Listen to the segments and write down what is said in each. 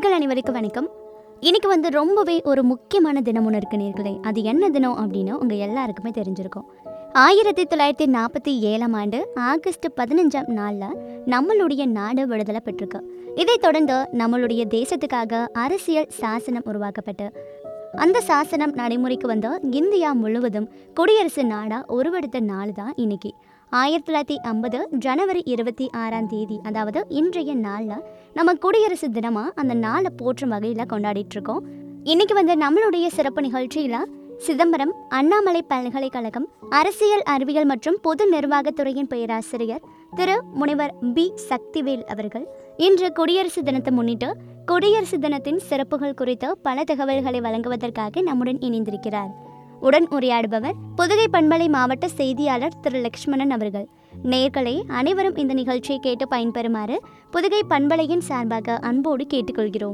நேர்கள் அனைவருக்கும் வணக்கம் இன்னைக்கு வந்து ரொம்பவே ஒரு முக்கியமான தினம் ஒன்று இருக்கு நேர்களே அது என்ன தினம் அப்படின்னு உங்கள் எல்லாருக்குமே தெரிஞ்சிருக்கும் ஆயிரத்தி தொள்ளாயிரத்தி நாற்பத்தி ஏழாம் ஆண்டு ஆகஸ்ட் பதினஞ்சாம் நாளில் நம்மளுடைய நாடு விடுதலை பெற்றிருக்கு இதைத் தொடர்ந்து நம்மளுடைய தேசத்துக்காக அரசியல் சாசனம் உருவாக்கப்பட்டு அந்த சாசனம் நடைமுறைக்கு வந்த இந்தியா முழுவதும் குடியரசு நாடாக உருவெடுத்த நாள் தான் இன்னைக்கு ஆயிரத்தி தொள்ளாயிரத்தி ஐம்பது ஜனவரி இருபத்தி ஆறாம் தேதி அதாவது இன்றைய நாளில் நம்ம குடியரசு தினமாக அந்த நாளை போற்றும் வகையில் கொண்டாடிட்டு இருக்கோம் இன்னைக்கு வந்து நம்மளுடைய சிறப்பு நிகழ்ச்சியில் சிதம்பரம் அண்ணாமலை பல்கலைக்கழகம் அரசியல் அறிவியல் மற்றும் பொது நிர்வாகத்துறையின் பேராசிரியர் திரு முனைவர் பி சக்திவேல் அவர்கள் இன்று குடியரசு தினத்தை முன்னிட்டு குடியரசு தினத்தின் சிறப்புகள் குறித்து பல தகவல்களை வழங்குவதற்காக நம்முடன் இணைந்திருக்கிறார் உடன் உரையாடுபவர் புதுகை பண்பலை மாவட்ட செய்தியாளர் திரு லக்ஷ்மணன் அவர்கள் நேர்களே அனைவரும் இந்த நிகழ்ச்சியை கேட்டு பயன்பெறுமாறு புதுகை பண்பலையின் சார்பாக அன்போடு கேட்டுக்கொள்கிறோம்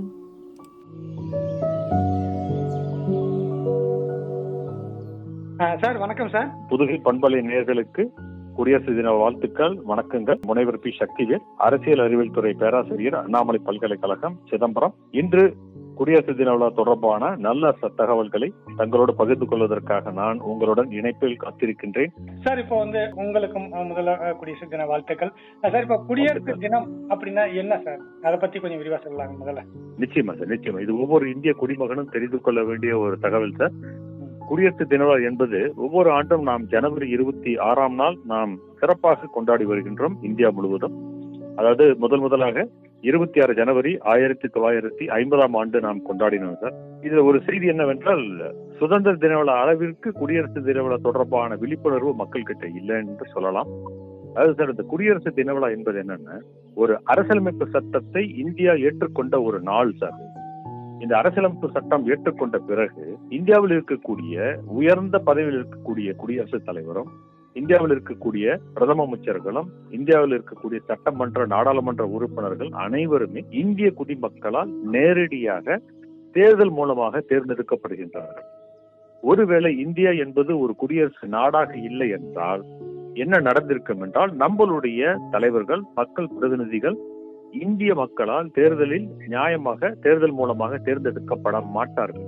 ஆ, சார் வணக்கம் சார் புதுகை பண்பலை நேயர்களுக்கு குடியரசு தின வாழ்த்துக்கள் வணக்கங்கள் முனைவர் பி சக்திவேல் அரசியல் அறிவியல் துறை பேராசிரியர் அண்ணாமலை பல்கலைக்கழகம் சிதம்பரம் இன்று குடியரசு தின விழா தொடர்பான நல்ல ச- தகவல்களை தங்களோடு பகிர்ந்து கொள்வதற்காக நான் உங்களுடன் இணைப்பில் காத்திருக்கின்றேன் சார் இப்போ வந்து உங்களுக்கும் அஹ், முதல்ல அஹ், குடியரசு தின வாழ்த்துக்கள் அஹ், சார் இப்போ குடியரசு தினம் அப்படின்னா என்ன சார் அதை பத்தி கொஞ்சம் விரிவா சொல்லலாங்க முதல்ல நிச்சயமா சார் நிச்சயமா இது ஒவ்வொரு இந்திய குடிமகனும் தெரிந்து கொள்ள வேண்டிய ஒரு தகவல் சார் குடியரசு தின விழா என்பது ஒவ்வொரு ஆண்டும் நாம் ஜனவரி இருபத்தி ஆறாம் நாள் நாம் சிறப்பாக கொண்டாடி வருகின்றோம் இந்தியா முழுவதும் அதாவது முதல் முதலாக இருபத்தி ஆறு ஜனவரி ஆயிரத்தி தொள்ளாயிரத்தி ஐம்பதாம் ஆண்டு நாம் கொண்டாடினோம் சார் இதுல ஒரு செய்தி என்னவென்றால் சுதந்திர தின விழா அளவிற்கு குடியரசு தின விழா தொடர்பான விழிப்புணர்வு மக்கள் கிட்ட இல்லை என்று சொல்லலாம் அதாவது சார் இந்த குடியரசு தின விழா என்பது என்னன்னா ஒரு அரசியலமைப்பு சட்டத்தை இந்தியா ஏற்றுக்கொண்ட ஒரு நாள் சார் இந்த அரசியலமைப்பு சட்டம் ஏற்றுக்கொண்ட பிறகு இந்தியாவில் இருக்கக்கூடிய உயர்ந்த பதவியில் இருக்கக்கூடிய குடியரசுத் தலைவரும் இந்தியாவில் இருக்கக்கூடிய பிரதம அமைச்சர்களும் இந்தியாவில் இருக்கக்கூடிய சட்டமன்ற நாடாளுமன்ற உறுப்பினர்கள் அனைவருமே இந்திய குடிமக்களால் நேரடியாக தேர்தல் மூலமாக தேர்ந்தெடுக்கப்படுகின்றனர் ஒருவேளை இந்தியா என்பது ஒரு குடியரசு நாடாக இல்லை என்றால் என்ன நடந்திருக்கும் என்றால் நம்மளுடைய தலைவர்கள் மக்கள் பிரதிநிதிகள் இந்திய மக்களால் தேர்தலில் நியாயமாக தேர்தல் மூலமாக தேர்ந்தெடுக்கப்பட மாட்டார்கள்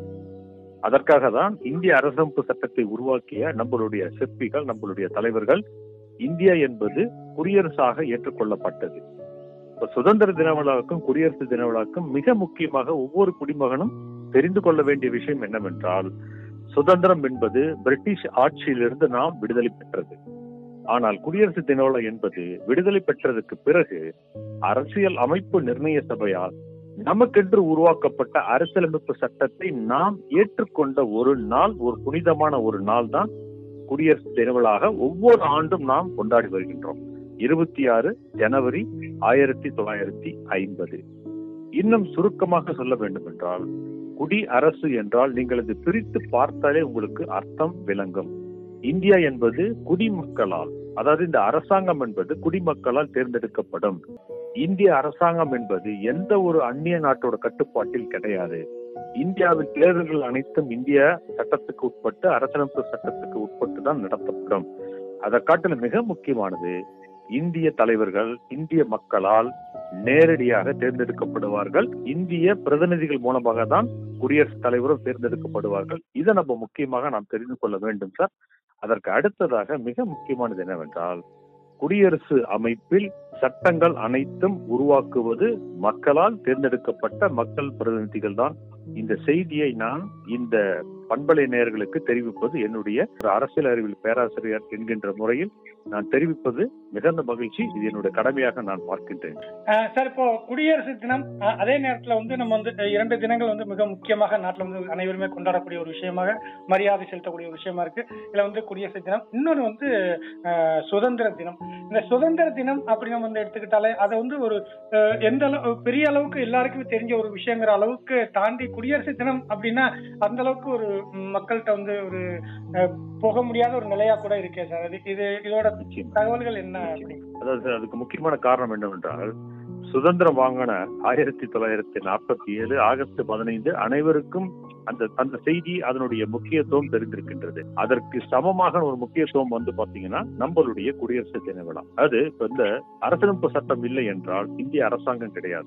அதற்காக தான் இந்திய அரசமைப்பு சட்டத்தை உருவாக்கிய நம்மளுடைய சிற்பிகள் நம்மளுடைய தலைவர்கள் இந்தியா என்பது குடியரசாக ஏற்றுக்கொள்ளப்பட்டது இப்ப சுதந்திர தின விழாவுக்கும் குடியரசு தின விழாவுக்கும் மிக முக்கியமாக ஒவ்வொரு குடிமகனும் தெரிந்து கொள்ள வேண்டிய விஷயம் என்னவென்றால் சுதந்திரம் என்பது பிரிட்டிஷ் ஆட்சியிலிருந்து நாம் விடுதலை பெற்றது ஆனால் குடியரசு தின விழா என்பது விடுதலை பெற்றதற்கு பிறகு அரசியல் அமைப்பு நிர்ணய சபையால் நமக்கென்று உருவாக்கப்பட்ட அரசியலமைப்பு சட்டத்தை நாம் ஏற்றுக்கொண்ட ஒரு நாள் ஒரு புனிதமான ஒரு நாள் தான் குடியரசு தினவிழாக ஒவ்வொரு ஆண்டும் நாம் கொண்டாடி வருகின்றோம் இருபத்தி ஆறு ஜனவரி ஆயிரத்தி தொள்ளாயிரத்தி ஐம்பது இன்னும் சுருக்கமாக சொல்ல வேண்டும் என்றால் குடி அரசு என்றால் நீங்கள் இது பிரித்து பார்த்தாலே உங்களுக்கு அர்த்தம் விளங்கும் இந்தியா என்பது குடிமக்களால் அதாவது இந்த அரசாங்கம் என்பது குடிமக்களால் தேர்ந்தெடுக்கப்படும் இந்திய அரசாங்கம் என்பது எந்த ஒரு அந்நிய நாட்டோட கட்டுப்பாட்டில் கிடையாது இந்தியாவில் தேர்தல்கள் அனைத்தும் இந்திய சட்டத்துக்கு உட்பட்டு அரசியலமைப்பு சட்டத்துக்கு உட்பட்டு தான் நடத்தப்படும் அதை காட்டிலும் மிக முக்கியமானது இந்திய தலைவர்கள் இந்திய மக்களால் நேரடியாக தேர்ந்தெடுக்கப்படுவார்கள் இந்திய பிரதிநிதிகள் மூலமாக தான் குடியரசுத் தலைவரும் தேர்ந்தெடுக்கப்படுவார்கள் இதை நம்ம முக்கியமாக நாம் தெரிந்து கொள்ள வேண்டும் சார் அதற்கு அடுத்ததாக மிக முக்கியமானது என்னவென்றால் குடியரசு அமைப்பில் சட்டங்கள் அனைத்தும் உருவாக்குவது மக்களால் தேர்ந்தெடுக்கப்பட்ட மக்கள் பிரதிநிதிகள் தான் இந்த செய்தியை நான் இந்த பண்பலை நேயர்களுக்கு தெரிவிப்பது என்னுடைய ஒரு அரசியல் அறிவியல் பேராசிரியர் என்கின்ற முறையில் நான் தெரிவிப்பது மிகுந்த மகிழ்ச்சி இது என்னுடைய கடமையாக நான் பார்க்கின்றேன் அஹ், சார் இப்போ குடியரசு தினம் அஹ், அதே நேரத்துல வந்து நம்ம வந்து அஹ், இரண்டு தினங்கள் வந்து மிக முக்கியமாக நாட்டுல வந்து அனைவருமே கொண்டாடக்கூடிய ஒரு விஷயமாக மரியாதை செலுத்தக்கூடிய ஒரு விஷயமா இருக்கு இதுல வந்து குடியரசு தினம் இன்னொன்னு வந்து அஹ், சுதந்திர தினம் இந்த சுதந்திர தினம் அப்படின்னு நம்ம வந்து எடுத்துக்கிட்டாலே அதை வந்து ஒரு அஹ், எந்த அளவு பெரிய அளவுக்கு எல்லாருக்குமே தெரிஞ்ச ஒரு விஷயங்கிற அளவுக்கு தாண்டி குடியரசு தினம் அப்படின்னா அந்த அளவுக்கு ஒரு ம், மக்கள்கிட்ட வந்து ஒரு அஹ், போக முடியாத ஒரு நிலையா கூட இருக்கே சார் அது இது இதோட நிச்சயம் தகவல்கள் என்ன அப்படி அதாவது அதுக்கு முக்கியமான காரணம் என்னவென்றால் சுதந்திரம் வாங்கின ஆயிரத்தி தொள்ளாயிரத்தி நாற்பத்தி ஏழு ஆகஸ்ட் பதினைந்து அனைவருக்கும் அந்த அந்த செய்தி அதனுடைய முக்கியத்துவம் தெரிந்திருக்கின்றது அதற்கு சமமாக ஒரு முக்கியத்துவம் வந்து பாத்தீங்கன்னா நம்மளுடைய குடியரசு தின விழா அது இப்ப இந்த அரசியலமைப்பு சட்டம் இல்லை என்றால் இந்திய அரசாங்கம் கிடையாது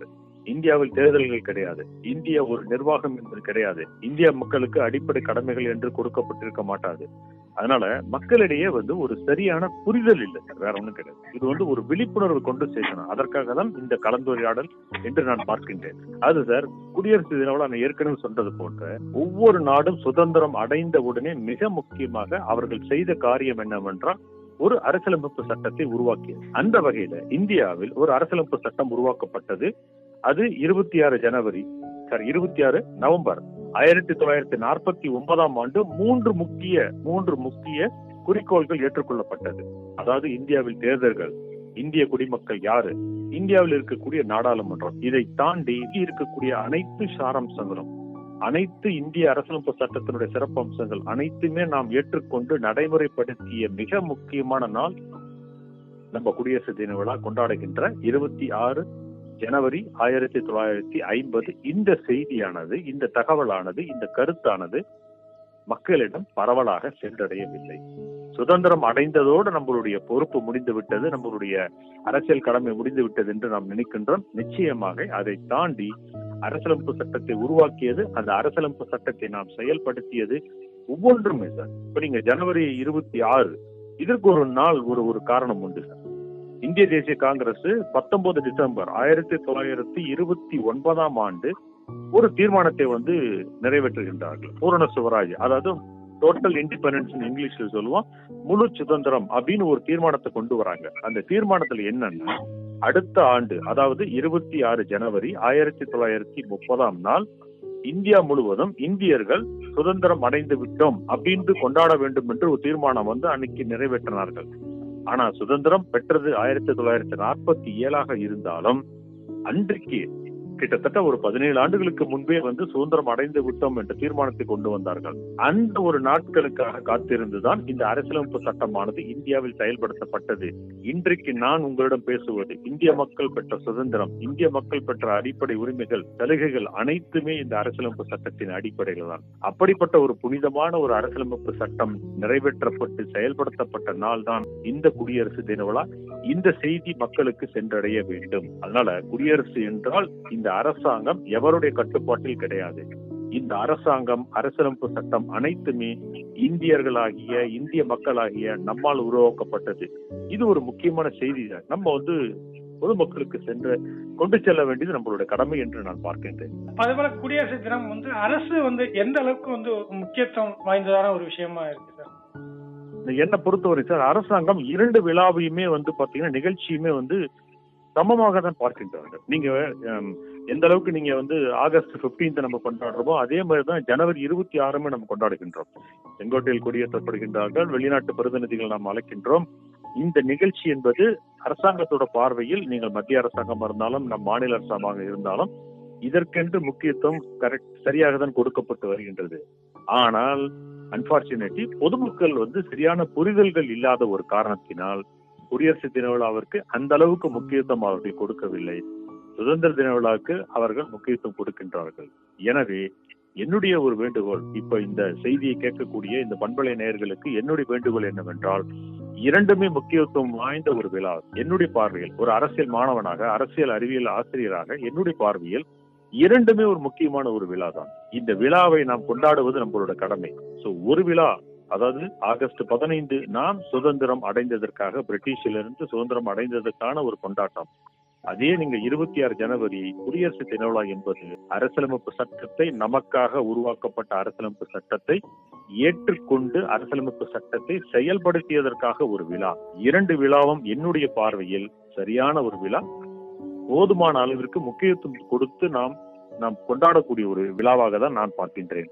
இந்தியாவில் தேர்தல்கள் கிடையாது இந்திய ஒரு நிர்வாகம் என்பது கிடையாது இந்திய மக்களுக்கு அடிப்படை கடமைகள் என்று கொடுக்கப்பட்டிருக்க மாட்டாது அதனால மக்களிடையே வந்து ஒரு சரியான புரிதல் இல்லை வேற ஒண்ணும் கிடையாது இது வந்து ஒரு விழிப்புணர்வு கொண்டு சேர்க்கணும் அதற்காக தான் இந்த கலந்துரையாடல் என்று நான் பார்க்கின்றேன் அது சார் குடியரசு தின விழா நான் ஏற்கனவே சொன்னது போன்ற ஒவ்வொரு நாடும் சுதந்திரம் அடைந்த உடனே மிக முக்கியமாக அவர்கள் செய்த காரியம் என்னவென்றால் ஒரு அரசியலமைப்பு சட்டத்தை உருவாக்கியது அந்த வகையில இந்தியாவில் ஒரு அரசியலமைப்பு சட்டம் உருவாக்கப்பட்டது அது இருபத்தி ஆறு ஜனவரி சாரி இருபத்தி ஆறு நவம்பர் ஆயிரத்தி தொள்ளாயிரத்தி நாற்பத்தி ஒன்பதாம் ஆண்டு மூன்று முக்கிய மூன்று முக்கிய குறிக்கோள்கள் ஏற்றுக்கொள்ளப்பட்டது அதாவது இந்தியாவில் தேர்தல்கள் இந்திய குடிமக்கள் யாரு இந்தியாவில் இருக்கக்கூடிய நாடாளுமன்றம் இதை தாண்டி இங்கே இருக்கக்கூடிய அனைத்து சாராம்சங்களும் அனைத்து இந்திய அரசியலமைப்பு சட்டத்தினுடைய சிறப்பம்சங்கள் அனைத்துமே நாம் ஏற்றுக்கொண்டு நடைமுறைப்படுத்திய மிக முக்கியமான நாள் நம்ம குடியரசு தின விழா கொண்டாடுகின்ற இருபத்தி ஆறு ஜனவரி ஆயிரத்தி தொள்ளாயிரத்தி ஐம்பது இந்த செய்தியானது இந்த தகவலானது இந்த கருத்தானது மக்களிடம் பரவலாக சென்றடையவில்லை சுதந்திரம் அடைந்ததோடு நம்மளுடைய பொறுப்பு முடிந்து விட்டது நம்மளுடைய அரசியல் கடமை முடிந்து விட்டது என்று நாம் நினைக்கின்றோம் நிச்சயமாக அதை தாண்டி அரசியலமைப்பு சட்டத்தை உருவாக்கியது அந்த அரசியலமைப்பு சட்டத்தை நாம் செயல்படுத்தியது ஒவ்வொன்றுமே சார் இப்ப நீங்க ஜனவரி இருபத்தி ஆறு இதற்கு ஒரு நாள் ஒரு ஒரு காரணம் உண்டு சார் இந்திய தேசிய காங்கிரஸ் பத்தொன்பது டிசம்பர் ஆயிரத்தி தொள்ளாயிரத்தி இருபத்தி ஒன்பதாம் ஆண்டு ஒரு தீர்மானத்தை வந்து நிறைவேற்றுகின்றார்கள் பூரண சுவராஜ் அதாவது டோட்டல் இண்டிபெண்டன்ஸ் இங்கிலீஷ்ல சொல்லுவோம் முழு சுதந்திரம் அப்படின்னு ஒரு தீர்மானத்தை கொண்டு வராங்க அந்த தீர்மானத்துல என்னன்னா அடுத்த ஆண்டு அதாவது இருபத்தி ஆறு ஜனவரி ஆயிரத்தி தொள்ளாயிரத்தி முப்பதாம் நாள் இந்தியா முழுவதும் இந்தியர்கள் சுதந்திரம் அடைந்து விட்டோம் அப்படின்னு கொண்டாட வேண்டும் என்று ஒரு தீர்மானம் வந்து அன்னைக்கு நிறைவேற்றினார்கள் ஆனா சுதந்திரம் பெற்றது ஆயிரத்தி தொள்ளாயிரத்தி நாற்பத்தி ஏழாக இருந்தாலும் அன்றைக்கு கிட்டத்தட்ட ஒரு பதினேழு ஆண்டுகளுக்கு முன்பே வந்து சுதந்திரம் அடைந்து விட்டோம் என்ற தீர்மானத்தை கொண்டு வந்தார்கள் அந்த ஒரு நாட்களுக்காக காத்திருந்துதான் இந்த அரசியலமைப்பு சட்டமானது இந்தியாவில் செயல்படுத்தப்பட்டது இன்றைக்கு நான் உங்களிடம் பேசுவது இந்திய மக்கள் பெற்ற சுதந்திரம் இந்திய மக்கள் பெற்ற அடிப்படை உரிமைகள் சலுகைகள் அனைத்துமே இந்த அரசியலமைப்பு சட்டத்தின் அடிப்படையில் தான் அப்படிப்பட்ட ஒரு புனிதமான ஒரு அரசியலமைப்பு சட்டம் நிறைவேற்றப்பட்டு செயல்படுத்தப்பட்ட நாள் தான் இந்த குடியரசு தின விழா இந்த செய்தி மக்களுக்கு சென்றடைய வேண்டும் அதனால குடியரசு என்றால் இந்த அரசாங்கம் எவருடைய கட்டுப்பாட்டில் கிடையாது இந்த அரசாங்கம் அரசியலமைப்பு சட்டம் அனைத்துமே இந்தியர்களாகிய இந்திய மக்களாகிய நம்மால் உருவாக்கப்பட்டது இது ஒரு முக்கியமான செய்தி தான் நம்ம வந்து பொதுமக்களுக்கு சென்று கொண்டு செல்ல வேண்டியது நம்மளுடைய கடமை என்று நான் பார்க்கின்றேன் அதே போல குடியரசு தினம் வந்து அரசு வந்து எந்த அளவுக்கு வந்து முக்கியத்துவம் வாய்ந்ததான ஒரு விஷயமா இருக்கு சார் இந்த என்னை பொறுத்தவரை சார் அரசாங்கம் இரண்டு விழாவையுமே வந்து பாத்தீங்கன்னா நிகழ்ச்சியுமே வந்து சமமாக தான் பார்க்கின்றார்கள் நீங்க ஹம், எந்த அளவுக்கு நீங்க வந்து ஆகஸ்ட் 15th நம்ம கொண்டாடுறோமோ அதே மாதிரி தான் ஜனவரி இருபத்தி ஆறுமே நம்ம கொண்டாடுகின்றோம் செங்கோட்டையில் கொடியேற்றப்படுகின்றார்கள் வெளிநாட்டு பிரதிநிதிகள் நாம் அழைக்கின்றோம் இந்த நிகழ்ச்சி என்பது அரசாங்கத்தோட பார்வையில் நீங்கள் மத்திய அரசாங்கமா இருந்தாலும் நம் மாநில அரசாங்கமாக இருந்தாலும் இதற்கென்று முக்கியத்துவம் கரெக்ட் சரியாக தான் கொடுக்கப்பட்டு வருகின்றது ஆனால் அன்பார்ச்சுனேட்லி பொதுமக்கள் வந்து சரியான புரிதல்கள் இல்லாத ஒரு காரணத்தினால் குடியரசு தின விழாவிற்கு அந்த அளவுக்கு முக்கியத்துவம் அவர்கள் கொடுக்கவில்லை சுதந்திர தின விழாவுக்கு அவர்கள் முக்கியத்துவம் கொடுக்கின்றார்கள் எனவே என்னுடைய ஒரு வேண்டுகோள் இப்ப இந்த செய்தியை கேட்கக்கூடிய இந்த பண்பலை நேயர்களுக்கு என்னுடைய வேண்டுகோள் என்னவென்றால் இரண்டுமே முக்கியத்துவம் வாய்ந்த ஒரு விழா என்னுடைய பார்வையில் ஒரு அரசியல் மாணவனாக அரசியல் அறிவியல் ஆசிரியராக என்னுடைய பார்வையில் இரண்டுமே ஒரு முக்கியமான ஒரு விழா தான் இந்த விழாவை நாம் கொண்டாடுவது நம்மளோட கடமை சோ ஒரு விழா அதாவது ஆகஸ்ட் பதினைந்து நாம் சுதந்திரம் அடைந்ததற்காக பிரிட்டிஷிலிருந்து சுதந்திரம் அடைந்ததற்கான ஒரு கொண்டாட்டம் அதே நீங்க இருபத்தி ஆறு ஜனவரி குடியரசு தின விழா என்பது அரசியலமைப்பு சட்டத்தை நமக்காக உருவாக்கப்பட்ட அரசியலமைப்பு சட்டத்தை ஏற்றுக்கொண்டு அரசியலமைப்பு சட்டத்தை செயல்படுத்தியதற்காக ஒரு விழா இரண்டு விழாவும் என்னுடைய பார்வையில் சரியான ஒரு விழா போதுமான அளவிற்கு முக்கியத்துவம் கொடுத்து நாம் நாம் கொண்டாடக்கூடிய ஒரு விழாவாக தான் நான் பார்க்கின்றேன்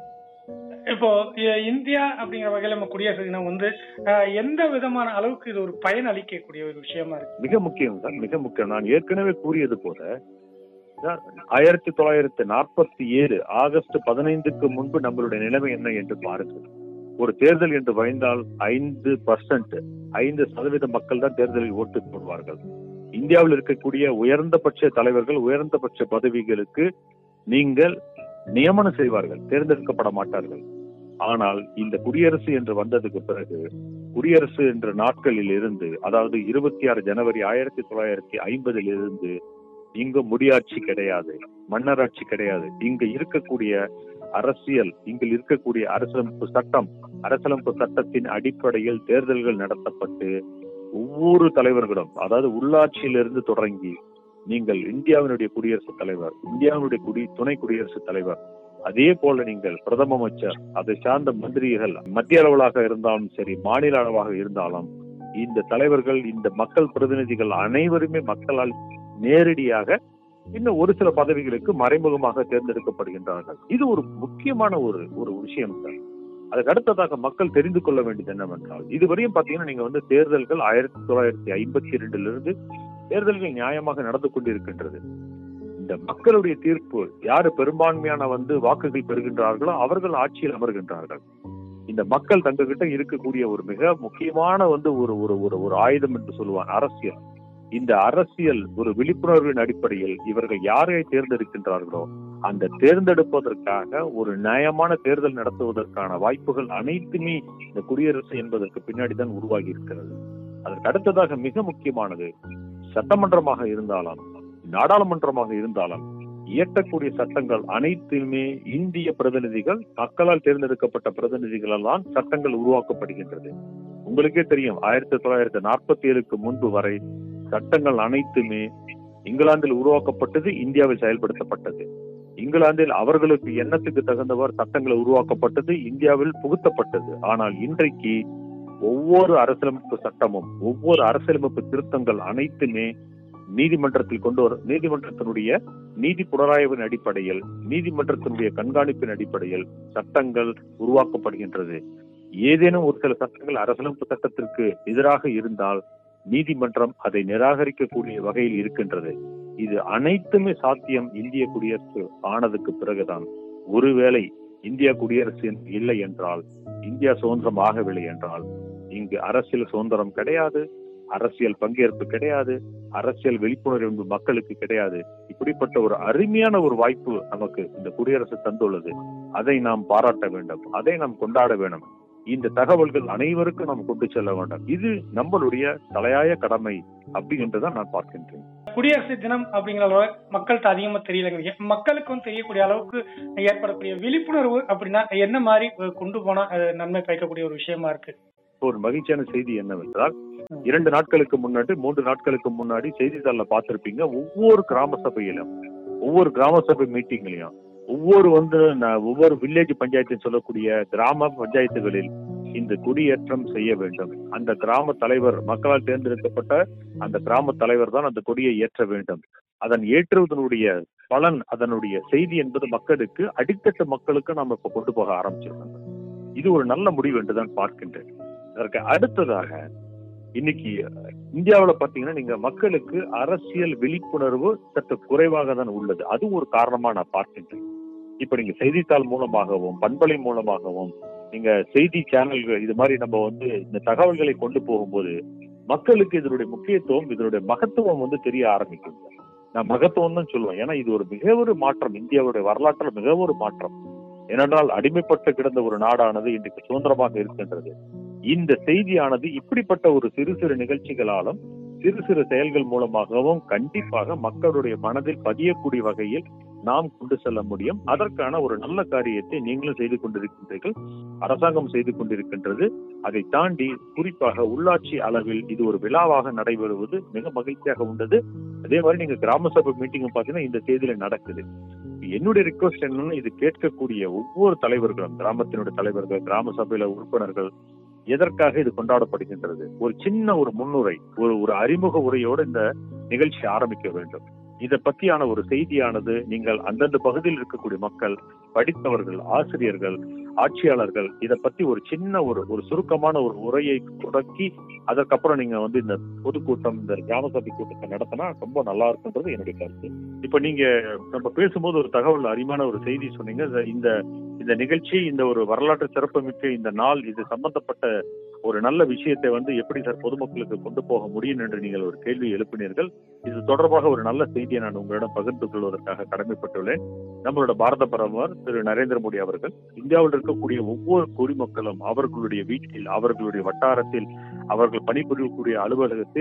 இப்போ இ- இந்தியா அப்படிங்கிற வகையில நம்ம குடியரசு தினம் வந்து அஹ், எந்த விதமான அளவுக்கு இது ஒரு பயன் அளிக்கக்கூடிய ஒரு விஷயமா இருக்கு மிக முக்கியம் சார் மிக முக்கியம் நான் ஏற்கனவே கூறியது போல சார், ஆயிரத்தி தொள்ளாயிரத்தி நாற்பத்தி ஏழு ஆகஸ்ட் பதினைந்துக்கு முன்பு நம்மளுடைய நிலைமை என்ன என்று பாருங்கள் ஒரு தேர்தல் என்று பயந்தால் ஐந்து பர்சன்ட் ஐந்து சதவீத மக்கள் தான் தேர்தலில் ஓட்டு போடுவார்கள் இந்தியாவில் இருக்கக்கூடிய உயர்ந்தபட்ச தலைவர்கள் உயர்ந்தபட்ச பதவிகளுக்கு நீங்கள் நியமனம் செய்வார்கள் தேர்ந்தெடுக்கப்பட மாட்டார்கள் ஆனால் இந்த குடியரசு என்று வந்ததுக்கு பிறகு குடியரசு என்ற நாட்களில் இருந்து அதாவது இருபத்தி ஆறு ஜனவரி ஆயிரத்தி தொள்ளாயிரத்தி ஐம்பதில் இருந்து இங்கு முடியாட்சி கிடையாது மன்னராட்சி கிடையாது இங்கு இருக்கக்கூடிய அரசியல் இங்கு இருக்கக்கூடிய அரசியலமைப்பு சட்டம் அரசியலமைப்பு சட்டத்தின் அடிப்படையில் தேர்தல்கள் நடத்தப்பட்டு ஒவ்வொரு தலைவர்களும் அதாவது உள்ளாட்சியிலிருந்து தொடங்கி நீங்கள் இந்தியாவினுடைய குடியரசுத் தலைவர் இந்தியாவினுடைய குடி துணை குடியரசுத் தலைவர் அதே போல நீங்கள் பிரதம அமைச்சர் அதை சார்ந்த மந்திரிகள் மத்திய அளவிலாக இருந்தாலும் சரி மாநில அளவாக இருந்தாலும் இந்த தலைவர்கள் இந்த மக்கள் பிரதிநிதிகள் அனைவருமே மக்களால் நேரடியாக இன்னும் ஒரு சில பதவிகளுக்கு மறைமுகமாக தேர்ந்தெடுக்கப்படுகின்றார்கள் இது ஒரு முக்கியமான ஒரு ஒரு விஷயம் சார் அதுக்கு அடுத்ததாக மக்கள் தெரிந்து கொள்ள வேண்டியது என்னவென்றால் இதுவரையும் பாத்தீங்கன்னா நீங்க வந்து தேர்தல்கள் ஆயிரத்தி தொள்ளாயிரத்தி ஐம்பத்தி இரண்டுல இருந்து தேர்தல்கள் நியாயமாக நடந்து கொண்டிருக்கின்றது இந்த மக்களுடைய தீர்ப்பு யாரு பெரும்பான்மையான வந்து வாக்குகள் பெறுகின்றார்களோ அவர்கள் ஆட்சியில் அமர்கின்றார்கள் இந்த மக்கள் தங்ககிட்ட இருக்கக்கூடிய ஒரு மிக முக்கியமான வந்து ஒரு ஒரு ஒரு ஒரு ஆயுதம் என்று சொல்லுவான் அரசியல் இந்த அரசியல் ஒரு விழிப்புணர்வின் அடிப்படையில் இவர்கள் யாரை தேர்ந்தெடுக்கின்றார்களோ அந்த தேர்ந்தெடுப்பதற்காக ஒரு நியாயமான தேர்தல் நடத்துவதற்கான வாய்ப்புகள் அனைத்துமே இந்த குடியரசு என்பதற்கு பின்னாடி தான் உருவாகி இருக்கிறது அதற்கு அடுத்ததாக மிக முக்கியமானது சட்டமன்றமாக இருந்தாலும் நாடாளுமன்றமாக இருந்தாலும் இயற்றக்கூடிய சட்டங்கள் அனைத்துமே இந்திய பிரதிநிதிகள் மக்களால் தேர்ந்தெடுக்கப்பட்ட பிரதிநிதிகளால் தான் சட்டங்கள் உருவாக்கப்படுகின்றது உங்களுக்கே தெரியும் ஆயிரத்தி தொள்ளாயிரத்தி நாற்பத்தி ஏழுக்கு முன்பு வரை சட்டங்கள் அனைத்துமே இங்கிலாந்தில் உருவாக்கப்பட்டது இந்தியாவில் செயல்படுத்தப்பட்டது இங்கிலாந்தில் அவர்களுக்கு எண்ணத்துக்கு தகுந்தவர் சட்டங்கள் உருவாக்கப்பட்டது இந்தியாவில் புகுத்தப்பட்டது ஆனால் இன்றைக்கு ஒவ்வொரு அரசியலமைப்பு சட்டமும் ஒவ்வொரு அரசியலமைப்பு திருத்தங்கள் அனைத்துமே நீதிமன்றத்தில் கொண்டு வர நீதிமன்றத்தினுடைய நீதி புலராய்வின் அடிப்படையில் நீதிமன்றத்தினுடைய கண்காணிப்பின் அடிப்படையில் சட்டங்கள் உருவாக்கப்படுகின்றது ஏதேனும் ஒரு சில சட்டங்கள் அரசியலமைப்பு சட்டத்திற்கு எதிராக இருந்தால் நீதிமன்றம் அதை நிராகரிக்கக்கூடிய வகையில் இருக்கின்றது இது அனைத்துமே சாத்தியம் இந்திய குடியரசு ஆனதுக்கு பிறகுதான் ஒருவேளை இந்தியா குடியரசு இல்லை என்றால் இந்தியா சுதந்திரம் ஆகவில்லை என்றால் இங்கு அரசியல் சுதந்திரம் கிடையாது அரசியல் பங்கேற்பு கிடையாது அரசியல் விழிப்புணர்வு மக்களுக்கு கிடையாது இப்படிப்பட்ட ஒரு அருமையான ஒரு வாய்ப்பு நமக்கு இந்த குடியரசு தந்துள்ளது அதை நாம் பாராட்ட வேண்டும் அதை நாம் கொண்டாட வேண்டும் இந்த தகவல்கள் அனைவருக்கும் நாம் கொண்டு செல்ல வேண்டும் இது நம்மளுடைய தலையாய கடமை அப்படின்றதான் நான் பார்க்கின்றேன் குடியரசு தினம் அப்படிங்கிற அளவு மக்கள்கிட்ட அதிகமா தெரியலங்க மக்களுக்கு வந்து தெரியக்கூடிய அளவுக்கு ஏற்படக்கூடிய விழிப்புணர்வு அப்படின்னா என்ன மாதிரி அஹ், கொண்டு போனா அது நன்மை பயக்கக்கூடிய ஒரு விஷயமா இருக்கு ஒரு மகிழ்ச்சியான செய்தி என்னவென்றால் இரண்டு நாட்களுக்கு முன்னாடி மூன்று நாட்களுக்கு முன்னாடி செய்தித்தாள்ல பார்த்திருப்பீங்க ஒவ்வொரு கிராம சபையிலும் ஒவ்வொரு கிராம சபை மீட்டிங்லயும் ஒவ்வொரு வந்து ந- ஒவ்வொரு வில்லேஜ் பஞ்சாயத்து சொல்லக்கூடிய கிராம பஞ்சாயத்துகளில் இந்த குடியேற்றம் செய்ய வேண்டும் அந்த கிராம தலைவர் மக்களால் தேர்ந்தெடுக்கப்பட்ட அந்த கிராம தலைவர் தான் அந்த கொடியை ஏற்ற வேண்டும் அதன் ஏற்றுவதனுடைய பலன் அதனுடைய செய்தி என்பது மக்களுக்கு அடித்தட்டு மக்களுக்கு நாம இப்ப கொண்டு போக ஆரம்பிச்சிருக்காங்க இது ஒரு நல்ல முடிவு என்றுதான் பார்க்கின்றேன் அதற்கு அடுத்ததாக இன்னைக்கு இந்தியாவுல பாத்தீங்கன்னா நீங்க மக்களுக்கு அரசியல் விழிப்புணர்வு சற்று குறைவாக தான் உள்ளது அது ஒரு காரணமா நான் பார்க்கின்றேன் இப்ப நீங்க செய்தித்தாள் மூலமாகவும் பண்பலை மூலமாகவும் நீங்க செய்தி சேனல்கள் இது மாதிரி நம்ம வந்து இந்த தகவல்களை கொண்டு போகும்போது மக்களுக்கு இதனுடைய முக்கியத்துவம் இதனுடைய மகத்துவம் வந்து தெரிய ஆரம்பிக்கும் நான் மகத்துவம் தான் சொல்லுவேன் ஏன்னா இது ஒரு மிக ஒரு மாற்றம் இந்தியாவுடைய வரலாற்றில் மிக ஒரு மாற்றம் ஏனென்றால் அடிமைப்பட்டு கிடந்த ஒரு நாடானது இன்றைக்கு சுதந்திரமாக இருக்கின்றது இந்த செய்தியானது இப்படிப்பட்ட ஒரு சிறு சிறு நிகழ்ச்சிகளாலும் சிறு சிறு செயல்கள் மூலமாகவும் கண்டிப்பாக மக்களுடைய மனதில் பதியக்கூடிய வகையில் நாம் கொண்டு செல்ல முடியும் அதற்கான ஒரு நல்ல காரியத்தை நீங்களும் செய்து கொண்டிருக்கின்றீர்கள் அரசாங்கம் செய்து கொண்டிருக்கின்றது அதை தாண்டி குறிப்பாக உள்ளாட்சி அளவில் இது ஒரு விழாவாக நடைபெறுவது மிக மகிழ்ச்சியாக உள்ளது அதே மாதிரி நீங்க கிராம சபை மீட்டிங் பாத்தீங்கன்னா இந்த தேதியில நடக்குது என்னுடைய ரிக்வஸ்ட் என்னன்னா இது கேட்கக்கூடிய ஒவ்வொரு தலைவர்களும் கிராமத்தினுடைய தலைவர்கள் கிராம சபையில உறுப்பினர்கள் எதற்காக இது கொண்டாடப்படுகின்றது ஒரு சின்ன ஒரு முன்னுரை ஒரு ஒரு அறிமுக உரையோடு இந்த நிகழ்ச்சி ஆரம்பிக்க வேண்டும் இதை பத்தியான ஒரு செய்தியானது நீங்கள் அந்தந்த பகுதியில் இருக்கக்கூடிய மக்கள் படித்தவர்கள் ஆசிரியர்கள் ஆட்சியாளர்கள் இதை பத்தி ஒரு சின்ன ஒரு ஒரு சுருக்கமான ஒரு உரையை தொடக்கி அதற்கப்புறம் நீங்க வந்து இந்த பொதுக்கூட்டம் இந்த கிராம சபை கூட்டத்தை நடத்தினா ரொம்ப நல்லா இருக்குன்றது என்னுடைய கருத்து இப்ப நீங்க நம்ம பேசும்போது ஒரு தகவல் அருமையான ஒரு செய்தி சொன்னீங்க இந்த- இந்த இந்த நிகழ்ச்சி இந்த ஒரு வரலாற்று சிறப்புமிக்க இந்த நாள் இது சம்பந்தப்பட்ட ஒரு நல்ல விஷயத்தை வந்து எப்படி சார் பொதுமக்களுக்கு கொண்டு போக முடியும் என்று நீங்கள் ஒரு கேள்வி எழுப்பினீர்கள் இது தொடர்பாக ஒரு நல்ல செய்தியை நான் உங்களிடம் பகிர்ந்து கொள்வதற்காக கடமைப்பட்டுள்ளேன் நம்மளோட பாரத பிரதமர் திரு நரேந்திர மோடி அவர்கள் இந்தியாவில் இருக்கக்கூடிய ஒவ்வொரு குடிமக்களும் அவர்களுடைய வீட்டில் அவர்களுடைய வட்டாரத்தில் அவர்கள் பணிபுரியக்கூடிய அலுவலகத்தில்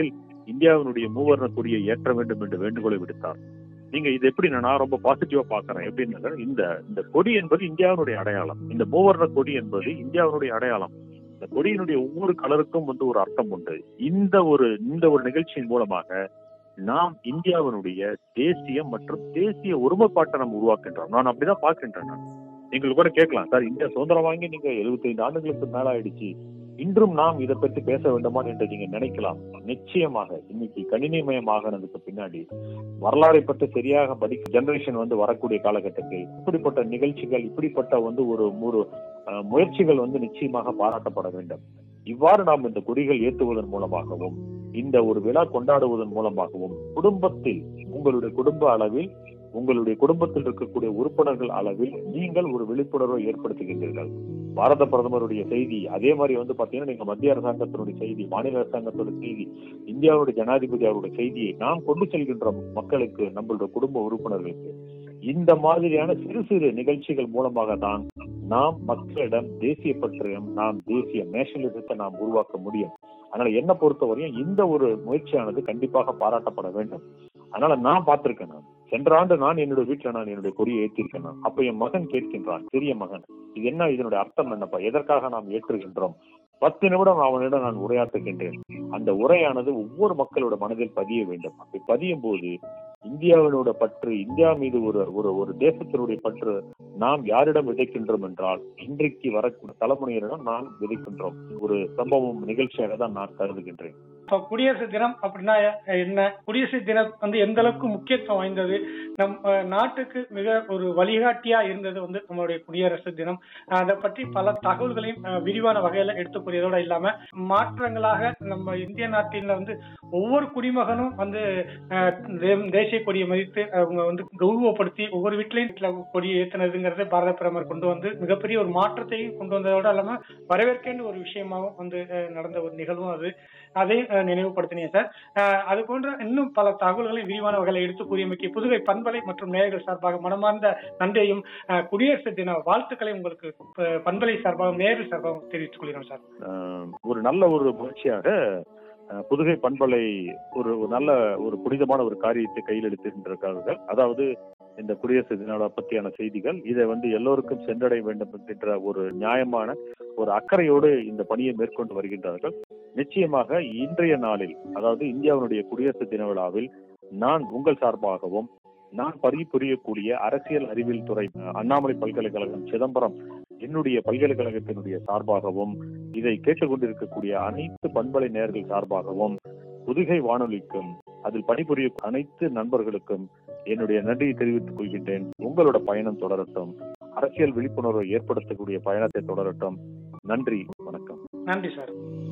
இந்தியாவினுடைய மூவர்ண கொடியை ஏற்ற வேண்டும் என்று வேண்டுகோளை விடுத்தார் நீங்க இது எப்படி நான் ரொம்ப பாசிட்டிவா பாக்குறேன் எப்படின்னா இந்த இந்த கொடி என்பது இந்தியாவினுடைய அடையாளம் இந்த மூவர்ண கொடி என்பது இந்தியாவினுடைய அடையாளம் இந்த கொடியினுடைய ஒவ்வொரு கலருக்கும் வந்து ஒரு அர்த்தம் உண்டு இந்த ஒரு இந்த ஒரு நிகழ்ச்சியின் மூலமாக நாம் இந்தியாவினுடைய தேசிய மற்றும் தேசிய ஒருமைப்பாட்டை நம்ம உருவாக்கின்றோம் நான் அப்படிதான் பார்க்கின்றேன் நான் நீங்கள் கூட கேட்கலாம் சார் இந்தியா சுதந்திரம் வாங்கி நீங்க 75 ஆண்டுகளுக்கு மேல ஆயிடுச்சு இன்றும் நாம் இதை பற்றி பேச வேண்டுமா என்று நீங்க நினைக்கலாம் நிச்சயமாக இன்னைக்கு கணினிமயமாகினதுக்கு பின்னாடி வரலாறை பற்றி சரியாக படிக்க ஜெனரேஷன் வந்து வரக்கூடிய காலகட்டத்தில் இப்படிப்பட்ட நிகழ்ச்சிகள் இப்படிப்பட்ட வந்து ஒரு ஒரு அஹ், முயற்சிகள் வந்து நிச்சயமாக பாராட்டப்பட வேண்டும் இவ்வாறு நாம் இந்த கொடிகள் ஏற்றுவதன் மூலமாகவும் இந்த ஒரு விழா கொண்டாடுவதன் மூலமாகவும் குடும்பத்தில் உங்களுடைய குடும்ப அளவில் உங்களுடைய குடும்பத்தில் இருக்கக்கூடிய உறுப்பினர்கள் அளவில் நீங்கள் ஒரு விழிப்புணர்வை ஏற்படுத்துகின்றீர்கள் பாரத பிரதமருடைய செய்தி அதே மாதிரி வந்து பாத்தீங்கன்னா நீங்க மத்திய அரசாங்கத்தினுடைய செய்தி மாநில அரசாங்கத்தோட செய்தி இந்தியாவுடைய ஜனாதிபதி அவருடைய செய்தியை நாம் கொண்டு செல்கின்றோம் மக்களுக்கு நம்மளுடைய குடும்ப உறுப்பினர்களுக்கு இந்த மாதிரியான சிறு சிறு நிகழ்ச்சிகள் மூலமாக தான் நாம் மக்களிடம் தேசிய பற்றியும் நாம் தேசிய நேஷனலிசத்தை நாம் உருவாக்க முடியும் அதனால என்ன பொறுத்தவரையும் இந்த ஒரு முயற்சியானது கண்டிப்பாக பாராட்டப்பட வேண்டும் அதனால நான் பார்த்திருக்கேன் நான் சென்ற ஆண்டு நான் என்னுடைய வீட்டுல நான் என்னுடைய கொடியை ஏற்றிருக்கேன் நான். அப்ப என் மகன் கேட்கின்றான் பெரிய மகன் இது என்ன இதனுடைய அர்த்தம் என்னப்பா எதற்காக நாம் ஏற்றுகின்றோம் பத்து நிமிடம் அவனிடம் நான் உரையாற்றுகின்றேன் அந்த உரையானது ஒவ்வொரு மக்களோட மனதில் பதிய வேண்டும் அப்படி பதியும் போது இந்தியாவினோட பற்று இந்தியா மீது ஒரு ஒரு ஒரு தேசத்தினுடைய பற்று நாம் யாரிடம் விதைக்கின்றோம் என்றால் இன்றைக்கு வரக்கூடிய தலைமுறையினரிடம் நாம் விதைக்கின்றோம் ஒரு சம்பவம் நிகழ்ச்சியாக தான் நான் கருதுகின்றேன் இப்போ குடியரசு தினம் அப்படின்னா என்ன குடியரசு தினம் வந்து எந்த அளவுக்கு முக்கியத்துவம் வாய்ந்தது நம் அஹ், நாட்டுக்கு மிக ஒரு வழிகாட்டியா இருந்தது வந்து நம்மளுடைய குடியரசு தினம் அதை பற்றி பல தகவல்களையும் அஹ், விரிவான வகையில எடுத்து கூறியதோட இல்லாம மாற்றங்களாக நம்ம இந்திய நாட்டில வந்து ஒவ்வொரு குடிமகனும் வந்து அஹ், தே- தேசிய கொடியை மதித்து அவங்க வந்து கௌரவப்படுத்தி ஒவ்வொரு வீட்லயும் வீட்டுல கொடியை ஏத்துனதுங்கிறது பாரத பிரதமர் கொண்டு வந்து மிகப்பெரிய ஒரு மாற்றத்தையும் கொண்டு வந்ததோட இல்லாம வரவேற்கேண்ட ஒரு விஷயமாவும் வந்து அஹ், நடந்த ஒரு நிகழ்வும் அது அதை அஹ், நினைவுபடுத்தினீங்க சார் அஹ், அது போன்ற இன்னும் பல தகவல்களை விரிவான வகையில் எடுத்து கூறியமைக்கு புதுகை பண்பலை மற்றும் நேயர்கள் சார்பாக மனமார்ந்த நன்றியையும் அஹ், குடியரசு தின வாழ்த்துக்களை உங்களுக்கு அஹ், பண்பலை சார்பாகவும் நேயர்கள் சார்பாகவும் தெரிவித்துக் கொள்கிறோம் சார் ஆஹ் ஒரு நல்ல ஒரு முயற்சியாக ஆஹ் புதுகை பண்பலை ஒரு ஒரு நல்ல ஒரு புனிதமான ஒரு காரியத்தை கையில் எடுத்திருக்கிறார்கள் அதாவது இந்த குடியரசு தின பற்றியான செய்திகள் இதை வந்து எல்லோருக்கும் சென்றடைய வேண்டும் என்கின்ற ஒரு நியாயமான ஒரு அக்கறையோடு இந்த பணியை மேற்கொண்டு வருகின்றார்கள் நிச்சயமாக இன்றைய நாளில் அதாவது இந்தியாவினுடைய குடியரசு தின விழாவில் நான் உங்கள் சார்பாகவும் நான் பணிபுரியக்கூடிய அரசியல் அறிவியல் துறை அஹ், அண்ணாமலை பல்கலைக்கழகம் சிதம்பரம் என்னுடைய பல்கலைக்கழகத்தினுடைய சார்பாகவும் இதை கேட்டுக்கொண்டிருக்கக்கூடிய அனைத்து பண்பலை நேயர்கள் சார்பாகவும் புதுகை வானொலிக்கும் அதில் பணிபுரிய அனைத்து நண்பர்களுக்கும் என்னுடைய நன்றியை தெரிவித்துக் கொள்கின்றேன் உங்களோட பயணம் தொடரட்டும் அரசியல் விழிப்புணர்வை ஏற்படுத்தக்கூடிய பயணத்தை தொடரட்டும் நன்றி வணக்கம் நன்றி சார்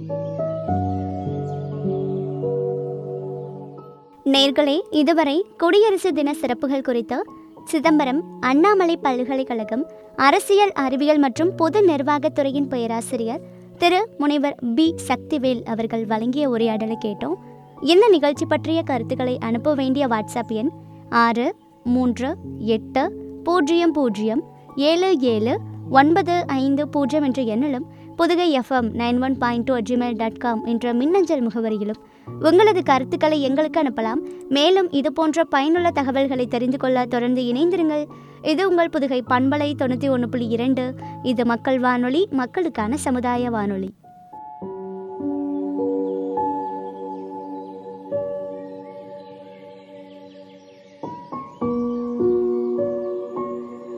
நேர்களே இதுவரை குடியரசு தின சிறப்புகள் குறித்து சிதம்பரம் அண்ணாமலை பல்கலைக்கழகம் அரசியல் அறிவியல் மற்றும் பொது நிர்வாகத்துறையின் பேராசிரியர் திரு முனைவர் பி சக்திவேல் அவர்கள் வழங்கிய உரையாடலை கேட்டோம் இந்த நிகழ்ச்சி பற்றிய கருத்துக்களை அனுப்ப வேண்டிய வாட்ஸ்அப் எண் ஆறு மூன்று எட்டு பூஜ்ஜியம் பூஜ்ஜியம் ஏழு ஏழு ஒன்பது ஐந்து பூஜ்ஜியம் என்ற எண்ணிலும் Puthugai FM nine one point two Gmail dot com என்ற மின்னஞ்சல் முகவரியிலும் உங்களது கருத்துக்களை எங்களுக்கு அனுப்பலாம் மேலும் இது போன்ற பயனுள்ள தகவல்களை தெரிந்து கொள்ள தொடர்ந்து இணைந்திருங்கள் இது உங்கள் புதுகை பண்பலை தொண்ணூற்றி ஒன்று புள்ளி இரண்டு இது மக்கள் வானொலி மக்களுக்கான சமுதாய வானொலி